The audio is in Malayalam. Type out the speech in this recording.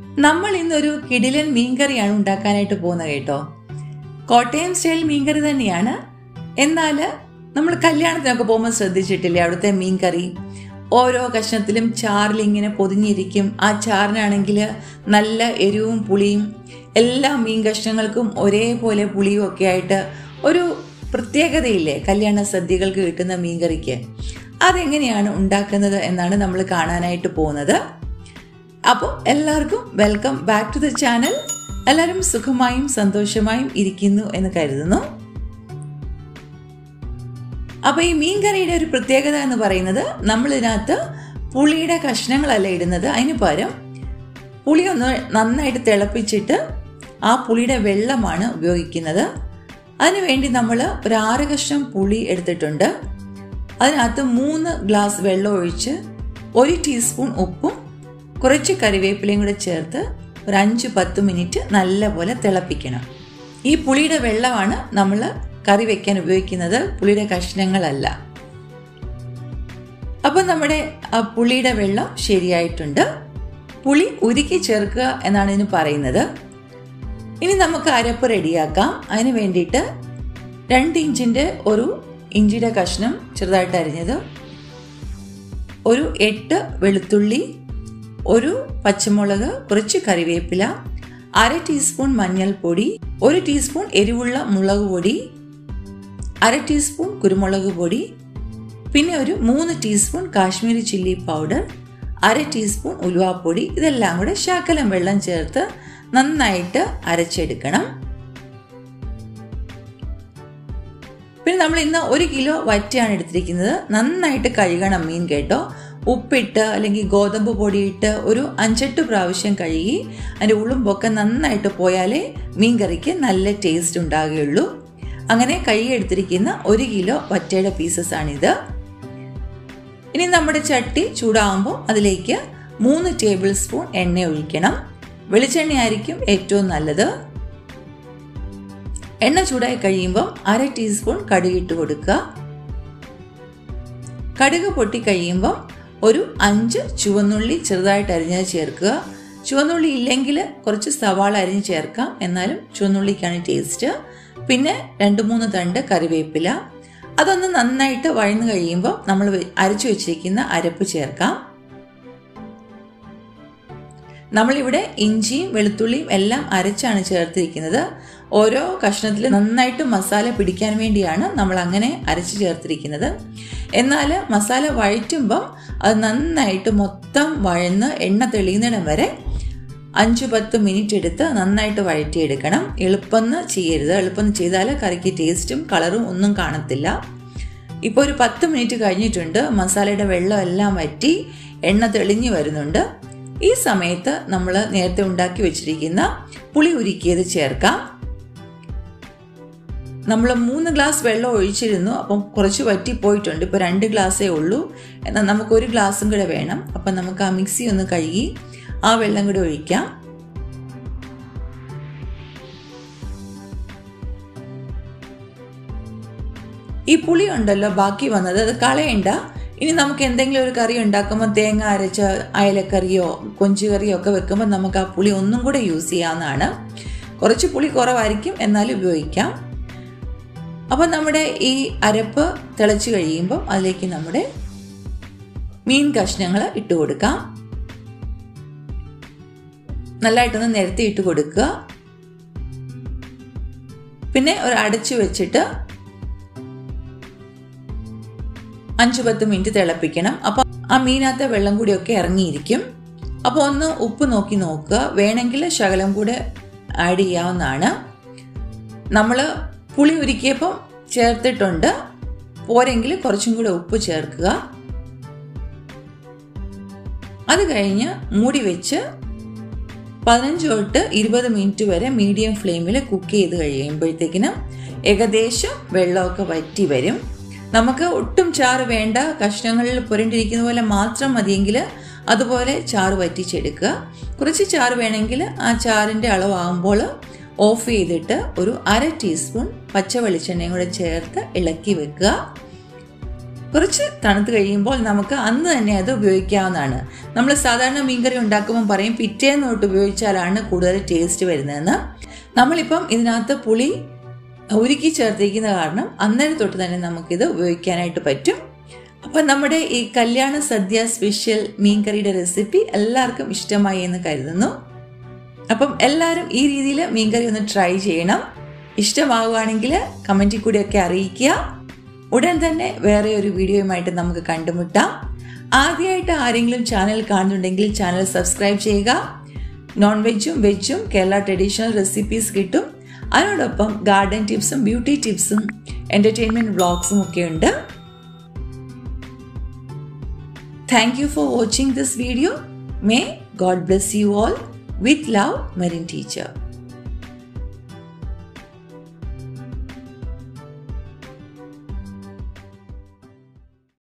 നമ്മൾ ഇന്നൊരു കിടിലൻ മീൻകറിയാണ് ഉണ്ടാക്കാനായിട്ട് പോകുന്നത് കേട്ടോ കോട്ടയം സ്റ്റൈൽ മീൻകറി തന്നെയാണ് എന്നാൽ നമ്മൾ കല്യാണത്തിനൊക്കെ പോകുമ്പോൾ ശ്രദ്ധിച്ചിട്ടില്ലേ അവിടുത്തെ മീൻകറി ഓരോ കഷ്ണത്തിലും ചാറിലിങ്ങനെ പൊതിഞ്ഞിരിക്കും ആ ചാറിനാണെങ്കിൽ നല്ല എരിവും പുളിയും എല്ലാ മീൻ കഷ്ണങ്ങൾക്കും ഒരേപോലെ പുളിയും ഒക്കെ ആയിട്ട് ഒരു പ്രത്യേകതയില്ലേ കല്യാണ സദ്യകൾക്ക് കിട്ടുന്ന മീൻകറിക്ക് അതെങ്ങനെയാണ് ഉണ്ടാക്കുന്നത് എന്നാണ് നമ്മൾ കാണാനായിട്ട് പോകുന്നത് അപ്പോൾ എല്ലാവർക്കും welcome back to the channel എല്ലാവരും സുഖമായും സന്തോഷമായും ഇരിക്കുന്നു എന്ന് കരുതുന്നു അപ്പോൾ ഈ മീൻ കറിയുടെ ഒരു പ്രത്യേകത എന്ന് പറയുന്നത് നമ്മൾ ഇതിനകത്ത് പുളിയുടെ കഷ്ണങ്ങളല്ല ഇടുന്നത് അതിന് പകരം പുളി ഒന്ന് നന്നായിട്ട് തിളപ്പിച്ചിട്ട് ആ പുളിയുടെ വെള്ളമാണ് ഉപയോഗിക്കുന്നത് അതിനുവേണ്ടി നമ്മൾ ഒരു ആറ് കഷ്ണം പുളി എടുത്തിട്ടുണ്ട് അതിനകത്ത് മൂന്ന് ഗ്ലാസ് വെള്ളം ഒഴിച്ച് ഒരു ടീസ്പൂൺ ഉപ്പും കുറച്ച് കറിവേപ്പിലയും കൂടെ ചേർത്ത് ഒരു അഞ്ച് പത്ത് മിനിറ്റ് നല്ലപോലെ തിളപ്പിക്കണം ഈ പുളിയുടെ വെള്ളമാണ് നമ്മൾ കറി വെക്കാൻ ഉപയോഗിക്കുന്നത് പുളിയുടെ കഷ്ണങ്ങളല്ല അപ്പോൾ നമ്മുടെ ആ പുളിയുടെ വെള്ളം ശരിയായിട്ടുണ്ട് പുളി ഉരുക്കി ചേർക്കുക എന്നാണ് ഇതിന് പറയുന്നത് ഇനി നമുക്ക് അരപ്പ് റെഡിയാക്കാം അതിന് വേണ്ടിയിട്ട് രണ്ട് ഇഞ്ചിൻ്റെ ഒരു ഇഞ്ചിയുടെ കഷ്ണം ചെറുതായിട്ട് അരിഞ്ഞത് ഒരു എട്ട് വെളുത്തുള്ളി ഒരു പച്ചമുളക് കുറച്ച് കറിവേപ്പില അര ടീസ്പൂൺ മഞ്ഞൾപ്പൊടി ഒരു ടീസ്പൂൺ എരിവുള്ള മുളക് പൊടി അര ടീസ്പൂൺ കുരുമുളക് പൊടി പിന്നെ ഒരു മൂന്ന് ടീസ്പൂൺ കാശ്മീരി ചില്ലി പൗഡർ അര ടീസ്പൂൺ ഉലുവാപ്പൊടി ഇതെല്ലാം കൂടെ ശകലം വെള്ളം ചേർത്ത് നന്നായിട്ട് അരച്ചെടുക്കണം പിന്നെ നമ്മൾ ഇന്ന് ഒരു കിലോ വറ്റയാണ് എടുത്തിരിക്കുന്നത് നന്നായിട്ട് കഴുകണം മീൻ കേട്ടോ ഉപ്പിട്ട് അല്ലെങ്കിൽ ഗോതമ്പ് പൊടിയിട്ട് ഒരു അഞ്ചെട്ട് പ്രാവശ്യം കഴുകി അതിൻ്റെ ഉളുമ്പൊക്കെ നന്നായിട്ട് പോയാലേ മീൻ കറിക്ക് നല്ല ടേസ്റ്റ് ഉണ്ടാകുകയുള്ളൂ അങ്ങനെ കഴുകിയെടുത്തിരിക്കുന്ന ഒരു കിലോ വറ്റയുടെ പീസസ് ആണിത് ഇനി നമ്മുടെ ചട്ടി ചൂടാകുമ്പോൾ അതിലേക്ക് മൂന്ന് ടേബിൾ സ്പൂൺ എണ്ണ ഒഴിക്കണം വെളിച്ചെണ്ണ ആയിരിക്കും ഏറ്റവും നല്ലത് എണ്ണ ചൂടായി കഴിയുമ്പോൾ അര ടീസ്പൂൺ കടുകിട്ട് കൊടുക്കുക കടുക് പൊട്ടി കഴിയുമ്പോൾ ഒരു അഞ്ച് ചുവന്നുള്ളി ചെറുതായിട്ട് അരിഞ്ഞത് ചേർക്കുക ചുവന്നുള്ളി ഇല്ലെങ്കിൽ കുറച്ച് സവാള അരിഞ്ഞ് ചേർക്കാം എന്നാലും ചുവന്നുള്ളിക്കാണ് ടേസ്റ്റ് പിന്നെ രണ്ട് മൂന്ന് തണ്ട് കറിവേപ്പില അതൊന്ന് നന്നായിട്ട് വഴന്നു കഴിയുമ്പോൾ നമ്മൾ അരച്ചു വെച്ചിരിക്കുന്ന അരപ്പ് ചേർക്കാം നമ്മളിവിടെ ഇഞ്ചിയും വെളുത്തുള്ളിയും എല്ലാം അരച്ചാണ് ചേർത്തിരിക്കുന്നത് ഓരോ കഷ്ണത്തിൽ നന്നായിട്ട് മസാല പിടിക്കാൻ വേണ്ടിയാണ് നമ്മൾ അങ്ങനെ അരച്ച് ചേർത്തിരിക്കുന്നത് എന്നാൽ മസാല വഴറ്റുമ്പം അത് നന്നായിട്ട് മൊത്തം വഴന്ന് എണ്ണ തെളിയുന്നിടം വരെ അഞ്ച് പത്ത് മിനിറ്റ് എടുത്ത് നന്നായിട്ട് വഴറ്റിയെടുക്കണം എളുപ്പമെന്ന് ചെയ്യരുത് എളുപ്പം ചെയ്താൽ കറിക്ക് ടേസ്റ്റും കളറും ഒന്നും കാണത്തില്ല ഇപ്പോൾ ഒരു പത്ത് മിനിറ്റ് കഴിഞ്ഞിട്ടുണ്ട് മസാലയുടെ വെള്ളം എല്ലാം വറ്റി എണ്ണ തെളിഞ്ഞു വരുന്നുണ്ട് ഈ സമയത്ത് നമ്മൾ നേരത്തെ ഉണ്ടാക്കി വെച്ചിരിക്കുന്ന പുളി ഉരുക്കിയത് ചേർക്കാം നമ്മൾ മൂന്ന് ഗ്ലാസ് വെള്ളം ഒഴിച്ചിരുന്നു അപ്പം കുറച്ച് വറ്റിപ്പോയിട്ടുണ്ട് ഇപ്പോൾ രണ്ട് ഗ്ലാസ്സേ ഉള്ളൂ എന്നാൽ നമുക്ക് ഒരു ഗ്ലാസും കൂടെ വേണം അപ്പം നമുക്ക് ആ മിക്സി ഒന്ന് കഴുകി ആ വെള്ളം കൂടെ ഒഴിക്കാം ഈ പുളി ഉണ്ടല്ലോ ബാക്കി വന്നത് അത് കളയണ്ട ഇനി നമുക്ക് എന്തെങ്കിലും ഒരു കറി ഉണ്ടാക്കുമ്പോൾ തേങ്ങ അരച്ച അയലക്കറിയോ കൊഞ്ചുകറിയോ ഒക്കെ വെക്കുമ്പോൾ നമുക്ക് ആ പുളി ഒന്നും കൂടെ യൂസ് ചെയ്യാവുന്നതാണ് കുറച്ച് പുളി കുറവായിരിക്കും എന്നാലും ഉപയോഗിക്കാം അപ്പം നമ്മുടെ ഈ അരപ്പ് തിളച്ച് കഴിയുമ്പോൾ അതിലേക്ക് നമ്മുടെ മീൻ കഷ്ണങ്ങൾ ഇട്ട് കൊടുക്കാം നല്ലതായിട്ടൊന്ന് നിരത്തി ഇട്ട് കൊടുക്കുക പിന്നെ ഒരു അടച്ചു വെച്ചിട്ട് അഞ്ച് പത്ത് മിനിറ്റ് തിളപ്പിക്കണം അപ്പോൾ ആ മീനകത്തെ വെള്ളം കൂടിയൊക്കെ ഇറങ്ങിയിരിക്കും അപ്പോൾ ഒന്ന് ഉപ്പ് നോക്കി നോക്കുക വേണമെങ്കിൽ ശകലം കൂടെ ആഡ് ചെയ്യാവുന്നതാണ് നമ്മൾ പുളി ഉരുക്കിയപ്പോൾ ചേർത്തിട്ടുണ്ട് പോരെങ്കിൽ കുറച്ചും കൂടെ ഉപ്പ് ചേർക്കുക അത് കഴിഞ്ഞ് മൂടി വെച്ച് പതിനഞ്ച് തൊട്ട് ഇരുപത് മിനിറ്റ് വരെ മീഡിയം ഫ്ലെയിമിൽ കുക്ക് ചെയ്ത് കഴിയുമ്പോഴത്തേക്കിനും ഏകദേശം വെള്ളമൊക്കെ വറ്റി വരും നമുക്ക് ഒട്ടും ചാറ് വേണ്ട കഷ്ണങ്ങളിൽ പുരണ്ടിരിക്കുന്ന പോലെ മാത്രം മതിയെങ്കിൽ അതുപോലെ ചാറ് വറ്റിച്ചെടുക്കുക കുറച്ച് ചാറ് വേണമെങ്കിൽ ആ ചാറിൻ്റെ അളവാകുമ്പോൾ ഓഫ് ചെയ്തിട്ട് ഒരു അര ടീസ്പൂൺ പച്ച വെളിച്ചെണ്ണയും കൂടെ ചേർത്ത് ഇളക്കി വെക്കുക കുറച്ച് തണുത്ത് കഴിയുമ്പോൾ നമുക്ക് അന്ന് തന്നെ അത് ഉപയോഗിക്കാവുന്നതാണ് നമ്മൾ സാധാരണ മീൻകറി ഉണ്ടാക്കുമ്പോൾ പറയും പിറ്റേന്ന് തൊട്ട് ഉപയോഗിച്ചാലാണ് കൂടുതൽ ടേസ്റ്റ് വരുന്നതെന്ന് നമ്മളിപ്പം ഇതിനകത്ത് പുളി ഉരുക്കി ചേർത്തിരിക്കുന്ന കാരണം അന്നേരം തൊട്ട് തന്നെ നമുക്കിത് ഉപയോഗിക്കാനായിട്ട് പറ്റും അപ്പം നമ്മുടെ ഈ കല്യാണ സദ്യ സ്പെഷ്യൽ മീൻകറിയുടെ റെസിപ്പി എല്ലാവർക്കും ഇഷ്ടമായി എന്ന് കരുതുന്നു അപ്പം എല്ലാവരും ഈ രീതിയിൽ മീൻകറി ഒന്ന് ട്രൈ ചെയ്യണം ഇഷ്ടമാവുകയാണെങ്കിൽ കമൻറ്റിൽ കൂടിയൊക്കെ അറിയിക്കുക ഉടൻ തന്നെ വേറെ ഒരു വീഡിയോയുമായിട്ട് നമുക്ക് കണ്ടുമുട്ടാം ആദ്യമായിട്ട് ആരെങ്കിലും ചാനൽ കാണുന്നുണ്ടെങ്കിൽ ചാനൽ സബ്സ്ക്രൈബ് ചെയ്യുക നോൺ വെജും വെജും കേരള ട്രഡീഷണൽ റെസിപ്പീസ് കിട്ടും അതിനോടൊപ്പം ഗാർഡൻ ടിപ്സും ബ്യൂട്ടി ടിപ്സും എൻ്റർടൈൻമെൻറ്റ് വ്ളോഗ്സും ഒക്കെ ഉണ്ട് thank you for watching this video may God bless you all with love, Marine Teacher.